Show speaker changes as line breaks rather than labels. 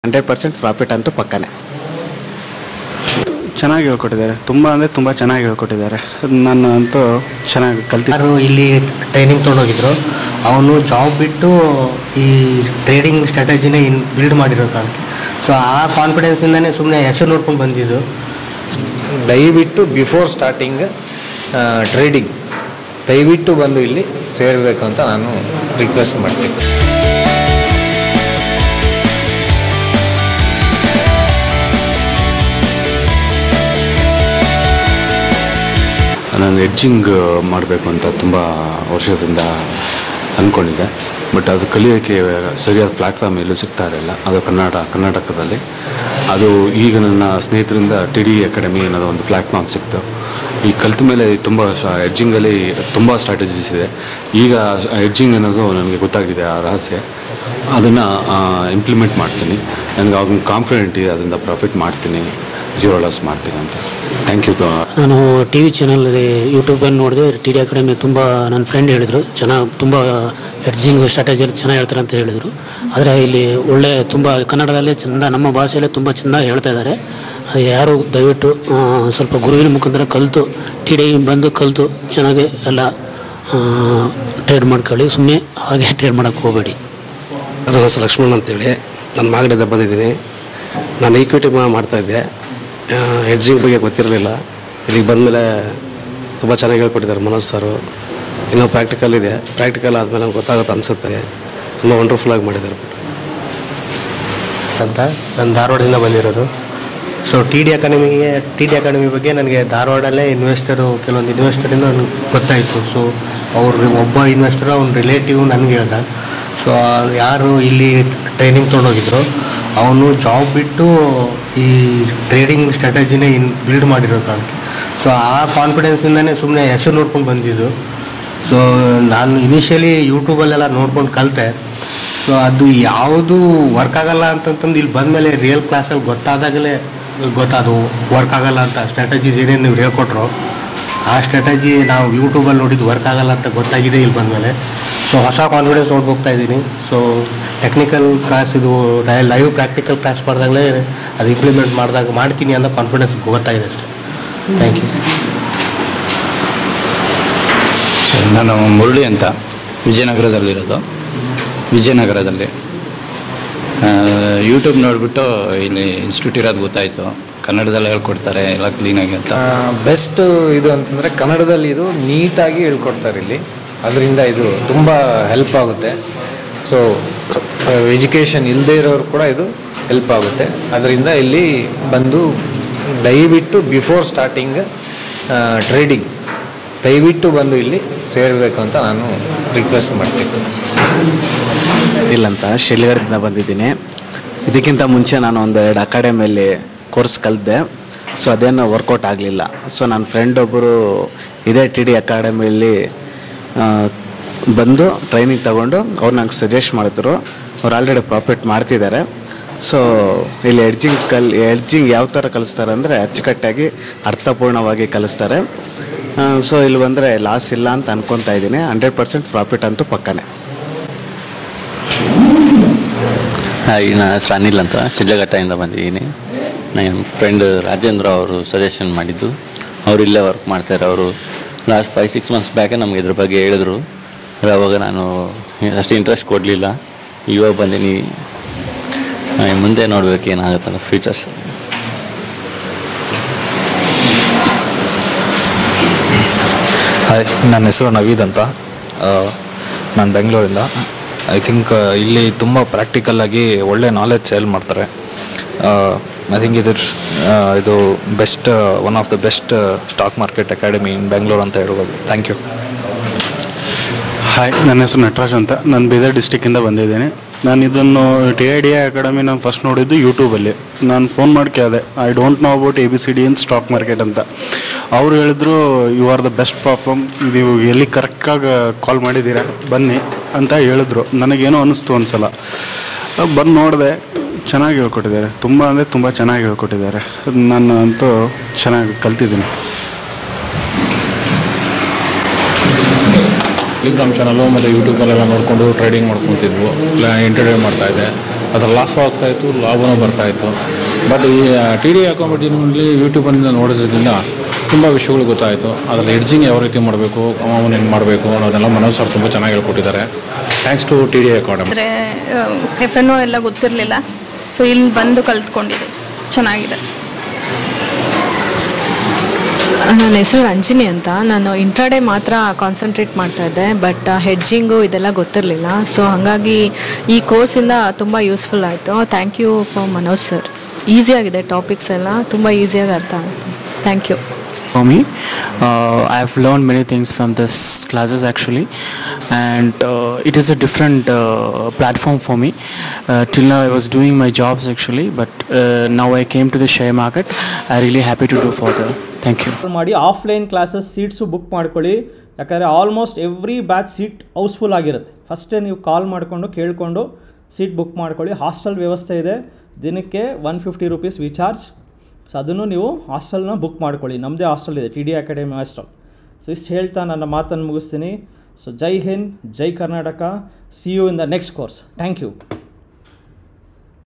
Hundred percent profit ಅಂತೂ ಪಕ್ಕನೇ
ಚೆನ್ನಾಗಿ ಹೇಳ್ಕೊಟ್ಟಿದ್ದಾರೆ ತುಂಬ ಅಂದರೆ ತುಂಬ ಚೆನ್ನಾಗಿ ಹೇಳ್ಕೊಟ್ಟಿದ್ದಾರೆ ನಾನು ಅಂತೂ ಚೆನ್ನಾಗಿ ಕಲ್ತಿ
ಯಾರು ಇಲ್ಲಿ ಟ್ರೈನಿಂಗ್ ತೊಗೊಂಡೋಗಿದ್ರು ಅವನು ಜಾಬ್ ಬಿಟ್ಟು ಈ ಟ್ರೇಡಿಂಗ್ ಸ್ಟ್ರಾಟಜಿನೇ ಇನ್ ಬಿಲ್ಡ್ ಮಾಡಿರೋ ಕಾರಣಕ್ಕೆ ಸೊ ಆ ಕಾನ್ಫಿಡೆನ್ಸಿಂದನೇ ಸುಮ್ಮನೆ ಹೆಸರು ನೋಡ್ಕೊಂಡು ಬಂದಿದ್ದು
ದಯವಿಟ್ಟು ಬಿಫೋರ್ ಸ್ಟಾರ್ಟಿಂಗ್ ಟ್ರೇಡಿಂಗ್ ದಯವಿಟ್ಟು ಬಂದು ಇಲ್ಲಿ ಸೇರಬೇಕು ಅಂತ ನಾನು ರಿಕ್ವೆಸ್ಟ್ ಮಾಡ್ತೀನಿ
ನಾನು ಎಡ್ಜಿಂಗ್ ಮಾಡಬೇಕು ಅಂತ ತುಂಬ ವರ್ಷದಿಂದ ಅಂದ್ಕೊಂಡಿದ್ದೆ ಬಟ್ ಅದು ಕಲಿಯೋಕ್ಕೆ ಸರಿಯಾದ ಪ್ಲ್ಯಾಟ್ಫಾರ್ಮ್ ಎಲ್ಲೂ ಸಿಗ್ತಾ ಇರಲಿಲ್ಲ ಅದು ಕನ್ನಡ ಕರ್ನಾಟಕದಲ್ಲಿ ಅದು ಈಗ ನನ್ನ ಸ್ನೇಹಿತರಿಂದ ಟಿ ಡಿ ಅಕಾಡೆಮಿ ಅನ್ನೋದು ಒಂದು ಪ್ಲ್ಯಾಟ್ಫಾರ್ಮ್ ಸಿಕ್ತು ಈ ಕಲಿತ ಮೇಲೆ ತುಂಬ ಎಡ್ಜಿಂಗಲ್ಲಿ ತುಂಬ ಸ್ಟ್ರಾಟಜೀಸ್ ಇದೆ ಈಗ ಎಡ್ಜಿಂಗ್ ಅನ್ನೋದು ನನಗೆ ಗೊತ್ತಾಗಿದೆ ಆ ರಹಸ್ಯ ಅದನ್ನು ಇಂಪ್ಲಿಮೆಂಟ್ ಮಾಡ್ತೀನಿ ನನಗೆ ಆಗ ಕಾನ್ಫಿಡೆಂಟ್ ಇದೆ ಅದರಿಂದ ಪ್ರಾಫಿಟ್ ಮಾಡ್ತೀನಿ ಜೀರೋ ಲಾಸ್ ಮಾಡ್ತೀನಿ ಅಂತ ಥ್ಯಾಂಕ್ ಯು
ನಾನು ಟಿ ವಿ ಚಾನಲ್ ಯೂಟ್ಯೂಬಲ್ಲಿ ನೋಡಿದೆ ಟಿ ಡಿ ಅಕಾಡೆಮಿ ತುಂಬ ನನ್ನ ಫ್ರೆಂಡ್ ಹೇಳಿದರು ಚೆನ್ನಾಗಿ ತುಂಬ ಎಡ್ಜಿಂಗ್ ಸ್ಟ್ರಾಟಜಿ ಚೆನ್ನಾಗಿ ಹೇಳ್ತಾರೆ ಅಂತ ಹೇಳಿದರು ಆದರೆ ಇಲ್ಲಿ ಒಳ್ಳೆ ತುಂಬ ಕನ್ನಡದಲ್ಲೇ ಚೆಂದ ನಮ್ಮ ಭಾಷೆಯಲ್ಲೇ ತುಂಬ ಚೆಂದಾಗಿ ಹೇಳ್ತಾ ಇದ್ದಾರೆ ಅದು ಯಾರು ದಯವಿಟ್ಟು ಆ, ಸ್ವಲ್ಪ ಗುರುವಿನ ಮುಖಾಂತರ ಕಲಿತು ಟಿ ಡಿ ಬಂದು ಕಲಿತು ಚೆನ್ನಾಗಿ ಎಲ್ಲ ಟ್ರೇಡ್ ಮಾಡ್ಕೊಳ್ಳಿ ಸುಮ್ಮನೆ ಹಾಗೆ ಟ್ರೇಡ್ ಮಾಡೋಕ್ಕೆ ಹೋಗಬೇಡಿ
ನನ್ನ ಹೆಸರು ಲಕ್ಷ್ಮಣ್ ಅಂತೇಳಿ ನಾನು ಮಾಗಡಿಯಿಂದ ಬಂದಿದ್ದೀನಿ ನಾನು ಈಕ್ವಿಟಿ ಮಾಡ್ತಾಯಿದ್ದೆ ಹೆಡ್ಜಿಂಗ್ ಬಗ್ಗೆ ಗೊತ್ತಿರಲಿಲ್ಲ ಇಲ್ಲಿಗೆ ಬಂದಮೇಲೆ ತುಂಬ ಚೆನ್ನಾಗಿ ಹೇಳ್ಕೊಟ್ಟಿದ್ದಾರೆ ಮನೋಜ್ ಸರು ಇನ್ನೂ ಪ್ರಾಕ್ಟಿಕಲ್ ಇದೆ ಪ್ರಾಕ್ಟಿಕಲ್ ಆದಮೇಲೆ ನಮ್ಗೆ ಗೊತ್ತಾಗುತ್ತೆ ಅನಿಸುತ್ತೆ ತುಂಬ ವಂಡರ್ಫುಲ್ಲಾಗಿ ಮಾಡಿದ್ದಾರೆ
ಅಂತ ನಾನು ಧಾರವಾಡದಿಂದ ಬಂದಿರೋದು ಸೊ ಟಿ ಡಿ ಅಕಾಡೆಮಿಗೆ ಟಿ ಡಿ ಅಕಾಡೆಮಿ ಬಗ್ಗೆ ನನಗೆ ಧಾರವಾಡಲ್ಲೇ ಇನ್ವೆಸ್ಟರು ಕೆಲವೊಂದು ಇನ್ವೆಸ್ಟರಿಂದ ನನಗೆ ಗೊತ್ತಾಯಿತು ಸೊ ಅವ್ರ ಒಬ್ಬ ಇನ್ವೆಸ್ಟರ್ ಅವ್ನ ರಿಲೇಟಿವ್ ನನಗೆ ಹೇಳ್ದ ಸೊ ಯಾರು ಇಲ್ಲಿ ಟ್ರೈನಿಂಗ್ ತೊಗೊಂಡೋಗಿದ್ರು ಅವನು ಜಾಬ್ ಬಿಟ್ಟು ಈ ಟ್ರೇಡಿಂಗ್ ಸ್ಟ್ರಾಟಜಿನೇ ಇನ್ ಬಿಲ್ಡ್ ಮಾಡಿರೋ ಕಾರಣಕ್ಕೆ ಸೊ ಆ ಕಾನ್ಫಿಡೆನ್ಸಿಂದನೇ ಸುಮ್ಮನೆ ಹೆಸರು ನೋಡ್ಕೊಂಡು ಬಂದಿದ್ದು ಸೊ ನಾನು ಇನಿಷಿಯಲಿ ಯೂಟ್ಯೂಬಲ್ಲೆಲ್ಲ ನೋಡ್ಕೊಂಡು ಕಲಿತೆ ಸೊ ಅದು ಯಾವುದು ವರ್ಕ್ ಆಗಲ್ಲ ಅಂತಂತಂದು ಇಲ್ಲಿ ಬಂದಮೇಲೆ ರಿಯಲ್ ಕ್ಲಾಸಲ್ಲಿ ಗೊತ್ತಾದಾಗಲೇ ಗೊತ್ತಾದು ವರ್ಕ್ ಆಗಲ್ಲ ಅಂತ ಸ್ಟ್ರಾಟಜೀಸ್ ಏನೇನು ನೀವು ಹೇಳ್ಕೊಟ್ರು ಆ ಸ್ಟ್ರಾಟಜಿ ನಾವು ಯೂಟ್ಯೂಬಲ್ಲಿ ನೋಡಿದ್ದು ವರ್ಕ್ ಆಗಲ್ಲ ಅಂತ ಗೊತ್ತಾಗಿದೆ ಇಲ್ಲಿ ಬಂದಮೇಲೆ ಸೊ ಹೊಸ ಕಾನ್ಫಿಡೆನ್ಸ್ ನೋಡ್ಬೋಗ್ತಾ ಇದ್ದೀನಿ ಸೊ ಟೆಕ್ನಿಕಲ್ ಕ್ಲಾಸ್ ಇದು ಲೈವ್ ಪ್ರಾಕ್ಟಿಕಲ್ ಕ್ಲಾಸ್ ಮಾಡಿದಾಗಲೇ ಅದು ಇಂಪ್ಲಿಮೆಂಟ್ ಮಾಡಿದಾಗ ಮಾಡ್ತೀನಿ ಅನ್ನೋ ಕಾನ್ಫಿಡೆನ್ಸ್ ಗೊತ್ತಾಗಿದೆ ಅಷ್ಟೇ ಥ್ಯಾಂಕ್ ಯು
ನಾನು ಮುರಳಿ ಅಂತ ವಿಜಯನಗರದಲ್ಲಿರೋದು ವಿಜಯನಗರದಲ್ಲಿ ಯೂಟ್ಯೂಬ್ ನೋಡಿಬಿಟ್ಟು ಇಲ್ಲಿ ಇನ್ಸ್ಟಿಟ್ಯೂಟ್ ಇರೋದು ಗೊತ್ತಾಯಿತು ಕನ್ನಡದಲ್ಲಿ ಹೇಳ್ಕೊಡ್ತಾರೆ ಎಲ್ಲ ಕ್ಲೀನಾಗಿ ಅಂತ
ಬೆಸ್ಟ್ ಇದು ಅಂತಂದರೆ ಕನ್ನಡದಲ್ಲಿ ಇದು ನೀಟಾಗಿ ಹೇಳ್ಕೊಡ್ತಾರೆ ಇಲ್ಲಿ ಅದರಿಂದ ಇದು ತುಂಬ ಹೆಲ್ಪ್ ಆಗುತ್ತೆ ಸೊ ಎಜುಕೇಷನ್ ಇಲ್ಲದೇ ಇರೋರು ಕೂಡ ಇದು ಹೆಲ್ಪ್ ಆಗುತ್ತೆ ಅದರಿಂದ ಇಲ್ಲಿ ಬಂದು ದಯವಿಟ್ಟು ಬಿಫೋರ್ ಸ್ಟಾರ್ಟಿಂಗ್ ಟ್ರೇಡಿಂಗ್ ದಯವಿಟ್ಟು ಬಂದು ಇಲ್ಲಿ ಸೇರಬೇಕು ಅಂತ ನಾನು ರಿಕ್ವೆಸ್ಟ್ ಮಾಡ್ತೀನಿ
ಇಲ್ಲಂತ ಶಿಲ್ಗಡದಿಂದ ಬಂದಿದ್ದೀನಿ ಇದಕ್ಕಿಂತ ಮುಂಚೆ ನಾನು ಒಂದೆರಡು ಅಕಾಡೆಮಿಯಲ್ಲಿ ಕೋರ್ಸ್ ಕಲಿತೆ ಸೊ ಅದೇನು ವರ್ಕೌಟ್ ಆಗಲಿಲ್ಲ ಸೊ ನನ್ನ ಫ್ರೆಂಡ್ ಒಬ್ಬರು ಇದೇ ಟಿ ಡಿ ಅಕಾಡೆಮಿಯಲ್ಲಿ ಆ, ಬಂದು ಟ್ರೈನಿಂಗ್ ತಗೊಂಡು ಅವ್ರು ನಂಗೆ ಸಜೆಸ್ಟ್ ಮಾಡಿದ್ರು ಅವ್ರು ಆಲ್ರೆಡಿ ಪ್ರಾಫಿಟ್ ಮಾಡ್ತಿದ್ದಾರೆ ಸೊ ಇಲ್ಲಿ ಎಡ್ಜಿಂಗ್ ಕಲ್ ಎಡ್ಜಿಂಗ್ ಯಾವ ಥರ ಕಲಿಸ್ತಾರೆ ಅಂದರೆ ಅಚ್ಚುಕಟ್ಟಾಗಿ ಅರ್ಥಪೂರ್ಣವಾಗಿ ಕಲಿಸ್ತಾರೆ ಸೊ ಇಲ್ಲಿ ಬಂದರೆ ಲಾಸ್ ಇಲ್ಲ ಅಂತ ಅನ್ಕೊತಾ ಇದ್ದೀನಿ ಹಂಡ್ರೆಡ್ ಪರ್ಸೆಂಟ್ ಪ್ರಾಫಿಟ್ ಅಂತೂ ಪಕ್ಕನೇ
ಹಾಯ್ ನನ್ನ ಹೆಸರು ಅನಿಲ್ ಅಂತ ಶಿಡ್ಲಘಟ್ಟದಿಂದ ಬಂದಿದ್ದೀನಿ ನನ್ನ ಫ್ರೆಂಡ್ ರಾಜೇಂದ್ರ ಅವರು ಸಜೆಷನ್ ಮಾಡಿದ್ದು ಅವರು ಇಲ್ಲೇ ವರ್ಕ್ ಮಾಡ್ತಾರೆ ಅವರು ಲಾಸ್ಟ್ ಫೈವ್ ಸಿಕ್ಸ್ ಮಂತ್ಸ್ ಬ್ಯಾಕೆ ನಮಗೆ ಇದ್ರ ಬಗ್ಗೆ ಹೇಳಿದ್ರು ಆದ್ರೆ ಅವಾಗ ನಾನು ಅಷ್ಟು ಇಂಟ್ರೆಸ್ಟ್ ಕೊಡಲಿಲ್ಲ ಇವಾಗ ಬಂದೀನಿ ಆ, ಮುಂದೆ ನೋಡ್ಬೇಕು ಏನಾಗುತ್ತಲ್ಲ ಫ್ಯೂಚರ್ಸ್
ಹಾಯ್ ನನ್ನ ಹೆಸರು ನವೀದ್ ಅಂತ ನಾನು ಬೆಂಗಳೂರಿಂದ ಐ ಥಿಂಕ್ ಇಲ್ಲಿ ತುಂಬ ಪ್ರಾಕ್ಟಿಕಲ್ಲಾಗಿ ಒಳ್ಳೆ ನಾಲೆಜ್ ಸೇಲ್ ಮಾಡ್ತಾರೆ ಐ ಥಿಂಕ್ ಇದು ಇದು best one of the best stock market academy in Bengaluru ಅಂತ ಹೇಳ್ಬೋದು ಥ್ಯಾಂಕ್ ಯು
ಹಾಯ್ ನನ್ನ ಹೆಸರು ನಟರಾಜ್ ಅಂತ ನಾನು ಬೀದರ್ ಡಿಸ್ಟಿಕ್ಕಿಂದ ಬಂದಿದ್ದೀನಿ ನಾನು ಇದನ್ನು ಟಿ ಐ ಡಿ ಅಕಾಡೆಮಿ ನಾನು ಫಸ್ಟ್ ನೋಡಿದ್ದು ಯೂಟ್ಯೂಬಲ್ಲಿ ನಾನು ಫೋನ್ ಮಾಡಿ ಕೇಳಿದೆ I don't know about A B C D in stock market ಅಂತ ಅವ್ರು ಹೇಳಿದ್ರು you are the best problem ನೀವು ಎಲ್ಲಿ ಕರೆಕ್ಟಾಗಿ ಕಾಲ್ ಮಾಡಿದ್ದೀರಾ ಬನ್ನಿ ಅಂತ ಹೇಳಿದ್ರು ನನಗೇನೋ ಅನ್ನಿಸ್ತು ಒಂದ್ಸಲ ಬಂದು ನೋಡಿದೆ ಚೆನ್ನಾಗಿ ಹೇಳ್ಕೊಟ್ಟಿದ್ದಾರೆ ತುಂಬ ಅಂದರೆ ತುಂಬ ಚೆನ್ನಾಗಿ ಹೇಳ್ಕೊಟ್ಟಿದ್ದಾರೆ ನಾನು ಅಂತೂ ಚೆನ್ನಾಗಿ ಕಲ್ತಿದ್ದೀನಿ
ಟೆಲಿಗ್ರಾಮ್ ಚಾನಲು ಮತ್ತು ಯೂಟ್ಯೂಬಲ್ಲೆಲ್ಲ ನೋಡಿಕೊಂಡು ಟ್ರೇಡಿಂಗ್ ಮಾಡ್ಕೊತಿದ್ವು ಇಲ್ಲ ಇಂಟರ್ವ್ಯೂ ಮಾಡ್ತಾಯಿದ್ದೆ ಅದರ ಲಾಸ್ ಆಗ್ತಾಯಿತ್ತು ಲಾಭನೂ ಬರ್ತಾಯಿತ್ತು ಬಟ್ ಈ ಟಿ ಡಿ ಅಕಾಮಿಡೇಷನಲ್ಲಿ ಯೂಟ್ಯೂಬನ್ನು ನೋಡೋದ್ರಿಂದ ತುಂಬ ವಿಷಯಗಳು ಗೊತ್ತಾಯಿತು ಅದರಲ್ಲಿ ಎಡ್ಜಿಂಗ್ ಯಾವ ರೀತಿ ಮಾಡಬೇಕು ಅವನು ಹೆಂಗೆ ಮಾಡಬೇಕು ಅನ್ನೋದೆಲ್ಲ ಮನೋಜ್ ಸರ್ ತುಂಬ ಚೆನ್ನಾಗಿ ಹೇಳ್ಕೊಟ್ಟಿದ್ದಾರೆ thanks to T D academy
ಅಂದರೆ ಎಫ್ ಎನ್ ಎಲ್ಲ ಗೊತ್ತಿರಲಿಲ್ಲ ಸೊ ಇಲ್ಲಿ ಬಂದು ಕಲ್ತ್ಕೊಂಡಿದೆ ಚೆನ್ನಾಗಿದೆ
ನನ್ನ ಹೆಸರು ರಂಜಿನಿ ಅಂತ ನಾನು ಇಂಟ್ರಾಡೇ ಮಾತ್ರ ಕಾನ್ಸಂಟ್ರೇಟ್ ಮಾಡ್ತಾ ಇದ್ದೆ ಬಟ್ ಹೆಡ್ಜಿಂಗು ಇದೆಲ್ಲ ಗೊತ್ತಿರಲಿಲ್ಲ ಸೊ ಹಾಗಾಗಿ ಈ ಕೋರ್ಸಿಂದ ತುಂಬ ಯೂಸ್ಫುಲ್ ಆಯಿತು thank you for Manoj sir ಈಸಿಯಾಗಿದೆ ಟಾಪಿಕ್ಸ್ ಎಲ್ಲ ತುಂಬ ಈಸಿಯಾಗಿ ಅರ್ಥ ಆಗುತ್ತೆ thank you
for me. Uh, I have learned many things from this classes actually, and uh, it is a different uh, platform for me. Uh, till now, I was doing my jobs actually, but uh, now I came to the share market. I'm really happy to do further. Thank you.
ಮಾಡಿ offline classes seats book ಮಾಡ್ಕೊಳ್ಳಿ ಯಾಕಂದರೆ almost every batch seat housefull ಆಗಿರುತ್ತೆ ಫಸ್ಟೇ ನೀವು ಕಾಲ್ ಮಾಡಿಕೊಂಡು ಕೇಳಿಕೊಂಡು seat book ಮಾಡ್ಕೊಳ್ಳಿ hostel ವ್ಯವಸ್ಥೆ ಇದೆ ದಿನಕ್ಕೆ ಒನ್ ಫಿಫ್ಟಿ ರುಪೀಸ್ ವಿಚಾರ್ಜ್ ಸೊ ಅದನ್ನು ನೀವು ಹಾಸ್ಟೆಲ್ನ ಬುಕ್ ಮಾಡ್ಕೊಳ್ಳಿ ನಮ್ಮದೇ ಹಾಸ್ಟೆಲ್ ಇದೆ T D academy hostel so ಇಷ್ಟು ಹೇಳ್ತಾ ನನ್ನ ಮಾತನ್ನು ಮುಗಿಸ್ತೀನಿ ಸೊ ಜೈ ಹಿಂದ್ ಜೈ Karnataka see you in the next course thank you